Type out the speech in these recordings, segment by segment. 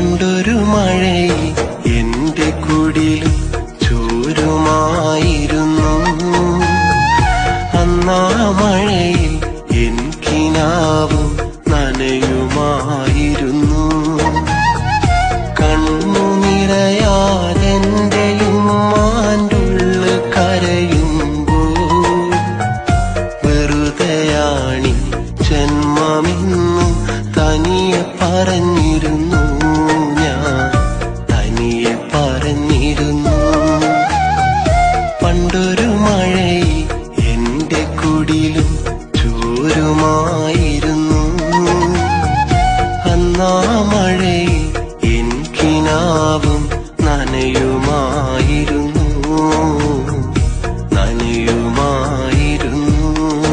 പണ്ടൊരു മഴയിൽ എന്റെ കുടിലും ചോരുമായിരുന്നു അന്നാ മഴയിൽ എൻ കിനാവും നനയുമായിരുന്നു കണ്ണു നിറയാതെന്റെയും മാണ്ടുള്ളു കരയുമ്പോൾ വെറുതെയാണി ജന്മമെന്നു തനിയെ പറഞ്ഞിരുന്നു ഞാൻ തനിയെ പറഞ്ഞിരുന്നു പണ്ടൊരു മഴയിൽ എന്റെ കുടിലും ചോരുമായിരുന്നു അന്നാ മഴയിൽ എൻ കിനാവും നനയുമായിരുന്നു നനയുമായിരുന്നു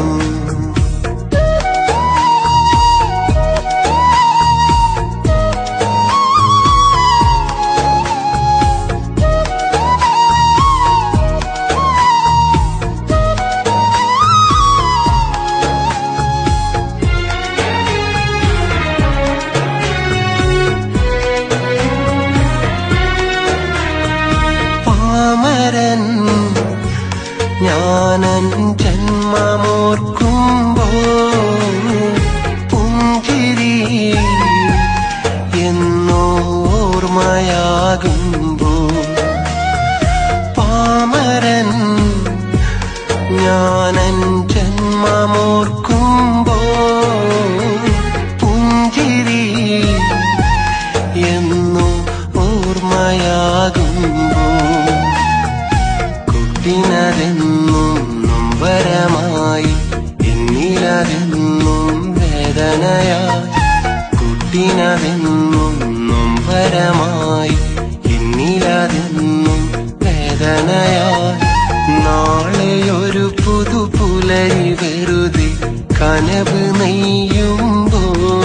പാമരൻ ഞാനൻ ജന്മമോർക്കുമ്പോ പുഞ്ചിരി എന്നോർമ്മയാകുമ്പോ പാമരൻ ഞാനൻ ജന്മമോർക്കുമ്പോ പുഞ്ചിരി എന്നു ഓർമ്മയാകുമ്പോ കുട്ടിനതെന്നും നൊമ്പരമായി എന്നിലതെന്നും വേദനയായി കുട്ടിനതെന്നും നൊമ്പരമായി എന്നിലതെന്നും വേദനയായി നാളെയൊരു പുതുപുലരി വെറുതെ കനവ് നെയ്യുമ്പോ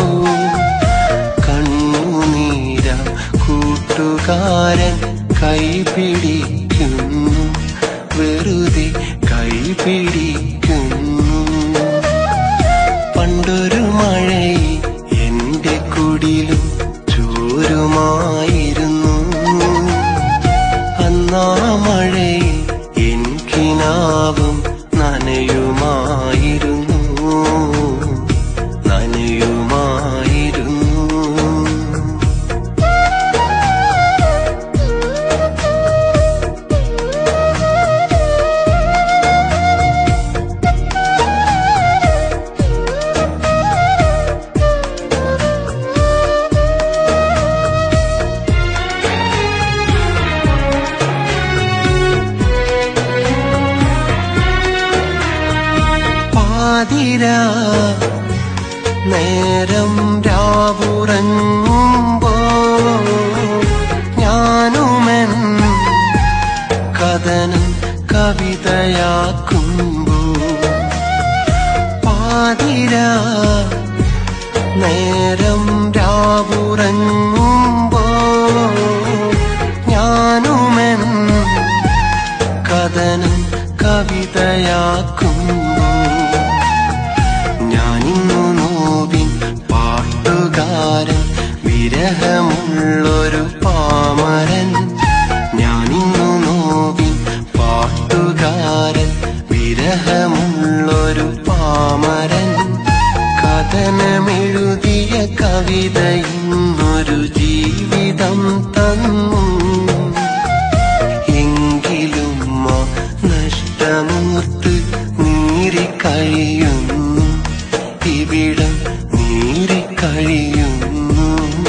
കണ്ണുനീര കൂട്ടുകാരൻ കൈപിടിക്കുന്നു വെറുതെ കൈപിടിക്കുന്നു പണ്ടൊരു മഴയിൽ എന്റെ കുടിലും ചോരുമായിരുന്നു അന്നാ മഴയിൽ എൻ കിനാവും നനയുമായിരുന്നു നനയുമായിരുന്നു പാതിര നേരം രാവുറങ്ങുമ്പോ ഞാനുമെൻ കഥനം കവിതയാക്കുമ്പോ പാതിര നേരം രാവുറങ്ങുമ്പോ ഞാനുമെൻ കഥനം കവിതയാക്കുമ്പോ ഞാനിന്നു നോവിൻ പാട്ടുകാരൻ വിരഹമുള്ളൊരു പാമരൻ ഞാനിന്നു നോവിൻ പാട്ടുകാരൻ വിരഹമുള്ളൊരു പാമരൻ കഥനമെഴുതിയ കവിത ഇന്നൊരു ജീവിതം തന്നു എങ്കിലും ആ നഷ്ടമൂർത്ത് നീറിക്കഴിയുന്നു ഇവിടം നീറിക്കഴിയുന്നു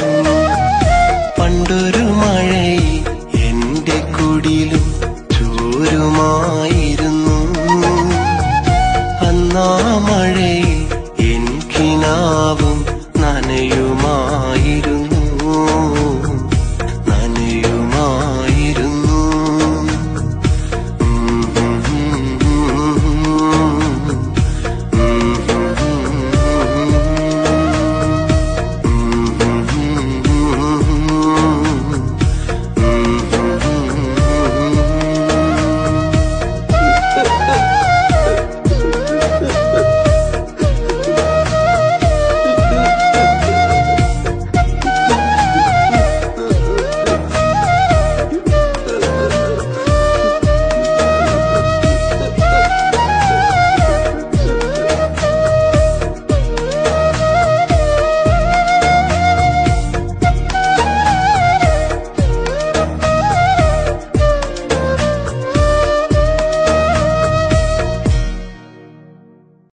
പണ്ടൊരു മഴയിൽ എന്റെ കുടിലും ചോരുമായിരുന്നു അന്നാ മഴയിൽ എൻ കിനാവും